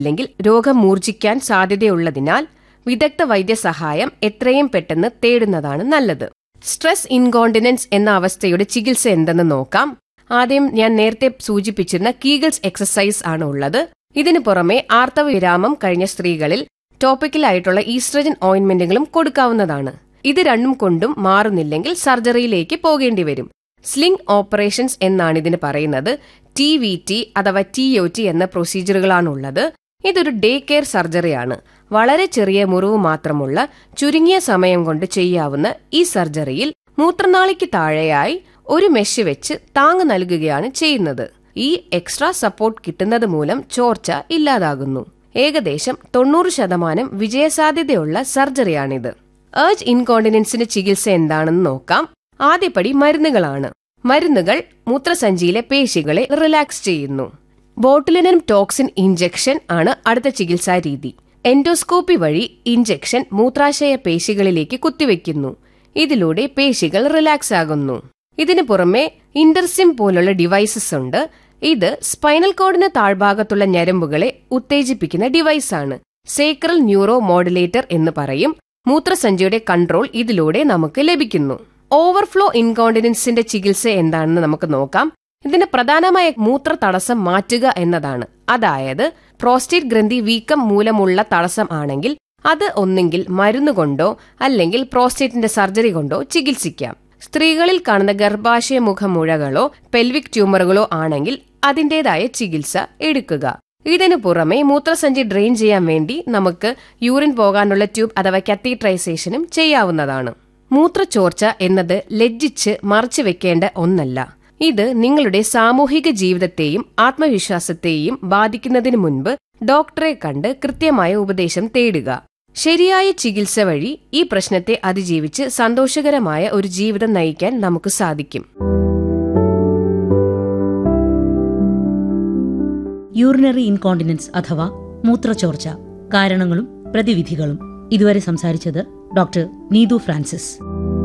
അല്ലെങ്കിൽ രോഗം മൂർച്ഛിക്കാൻ സാധ്യതയുള്ളതിനാൽ വിദഗ്ധ വൈദ്യസഹായം എത്രയും പെട്ടെന്ന് തേടുന്നതാണ് നല്ലത് സ്ട്രെസ് ഇൻകോണ്ടിനൻസ് എന്ന അവസ്ഥയുടെ ചികിത്സ എന്തെന്ന് നോക്കാം ആദ്യം ഞാൻ നേരത്തെ സൂചിപ്പിച്ചിരുന്ന കീഗിൾസ് എക്സസൈസ് ആണ് ഉള്ളത് ഇതിനു പുറമെ ആർത്തവ വിരാമം കഴിഞ്ഞ സ്ത്രീകളിൽ ടോപ്പിക്കലായിട്ടുള്ള ഈസ്ട്രജൻ ഓയിന്റ്മെന്റുകളും കൊടുക്കാവുന്നതാണ് ഇത് രണ്ടും കൊണ്ടും മാറുന്നില്ലെങ്കിൽ സർജറിയിലേക്ക് പോകേണ്ടി വരും സ്ലിംഗ് ഓപ്പറേഷൻസ് എന്നാണ് ഇതിന് പറയുന്നത് ടി വി ടി അഥവാ ടി ഒ ടി എന്ന പ്രൊസീജിയറുകളാണുള്ളത് ഇതൊരു ഡേ കെയർ സർജറിയാണ് വളരെ ചെറിയ മുറിവ് മാത്രമുള്ള ചുരുങ്ങിയ സമയം കൊണ്ട് ചെയ്യാവുന്ന ഈ സർജറിയിൽ മൂത്രനാളിക്ക് താഴെയായി ഒരു മെഷ് വെച്ച് താങ്ങ് നൽകുകയാണ് ചെയ്യുന്നത് ഈ എക്സ്ട്രാ സപ്പോർട്ട് കിട്ടുന്നത് മൂലം ചോർച്ച ഇല്ലാതാകുന്നു ഏകദേശം തൊണ്ണൂറ് ശതമാനം വിജയസാധ്യതയുള്ള സർജറിയാണിത് ഏർജ് ഇൻകോണ്ടിനൻസിന് ചികിത്സ എന്താണെന്ന് നോക്കാം ആദ്യപടി മരുന്നുകളാണ് മരുന്നുകൾ മൂത്രസഞ്ചിയിലെ പേശികളെ റിലാക്സ് ചെയ്യുന്നു ബോട്ടുലിനം ടോക്സിൻ ഇഞ്ചക്ഷൻ ആണ് അടുത്ത ചികിത്സാ രീതി എൻഡോസ്കോപ്പി വഴി ഇഞ്ചക്ഷൻ മൂത്രാശയ പേശികളിലേക്ക് കുത്തിവെക്കുന്നു ഇതിലൂടെ പേശികൾ റിലാക്സ് ആകുന്നു ഇതിനു പുറമെ ഇന്റർസിം പോലുള്ള ഡിവൈസസ് ഉണ്ട് ഇത് സ്പൈനൽ കോഡിന് താഴ്ഭാഗത്തുള്ള ഞരമ്പുകളെ ഉത്തേജിപ്പിക്കുന്ന ഡിവൈസാണ് സേക്രൽ ന്യൂറോ മോഡുലേറ്റർ എന്ന് പറയും മൂത്രസഞ്ചിയുടെ കൺട്രോൾ ഇതിലൂടെ നമുക്ക് ലഭിക്കുന്നു ഓവർഫ്ലോ ഇൻകോണ്ടിനൻസിന്റെ ചികിത്സ എന്താണെന്ന് നമുക്ക് നോക്കാം ഇതിന് പ്രധാനമായ മൂത്ര തടസ്സം മാറ്റുക എന്നതാണ് അതായത് പ്രോസ്റ്റേറ്റ് ഗ്രന്ഥി വീക്കം മൂലമുള്ള തടസ്സം ആണെങ്കിൽ അത് ഒന്നെങ്കിൽ മരുന്നുകൊണ്ടോ അല്ലെങ്കിൽ പ്രോസ്റ്റേറ്റിന്റെ സർജറി കൊണ്ടോ ചികിത്സിക്കാം സ്ത്രീകളിൽ കാണുന്ന ഗർഭാശയ മുഖമുഴകളോ പെൽവിക് ട്യൂമറുകളോ ആണെങ്കിൽ അതിന്റേതായ ചികിത്സ എടുക്കുക ഇതിനു പുറമെ മൂത്രസഞ്ചി ഡ്രെയിൻ ചെയ്യാൻ വേണ്ടി നമുക്ക് യൂറിൻ പോകാനുള്ള ട്യൂബ് അഥവാ കത്തീട്രൈസേഷനും ചെയ്യാവുന്നതാണ് മൂത്രച്ചോർച്ച എന്നത് ലജ്ജിച്ച് മറച്ചു വെക്കേണ്ട ഒന്നല്ല ഇത് നിങ്ങളുടെ സാമൂഹിക ജീവിതത്തെയും ആത്മവിശ്വാസത്തെയും ബാധിക്കുന്നതിന് മുൻപ് ഡോക്ടറെ കണ്ട് കൃത്യമായ ഉപദേശം തേടുക ശരിയായ ചികിത്സ വഴി ഈ പ്രശ്നത്തെ അതിജീവിച്ച് സന്തോഷകരമായ ഒരു ജീവിതം നയിക്കാൻ നമുക്ക് സാധിക്കും യൂറിനറി ഇൻകോണ്ടിനൻസ് അഥവാ മൂത്രച്ചോർച്ച കാരണങ്ങളും പ്രതിവിധികളും ഇതുവരെ സംസാരിച്ചത് ഡോക്ടർ നീതു ഫ്രാൻസിസ്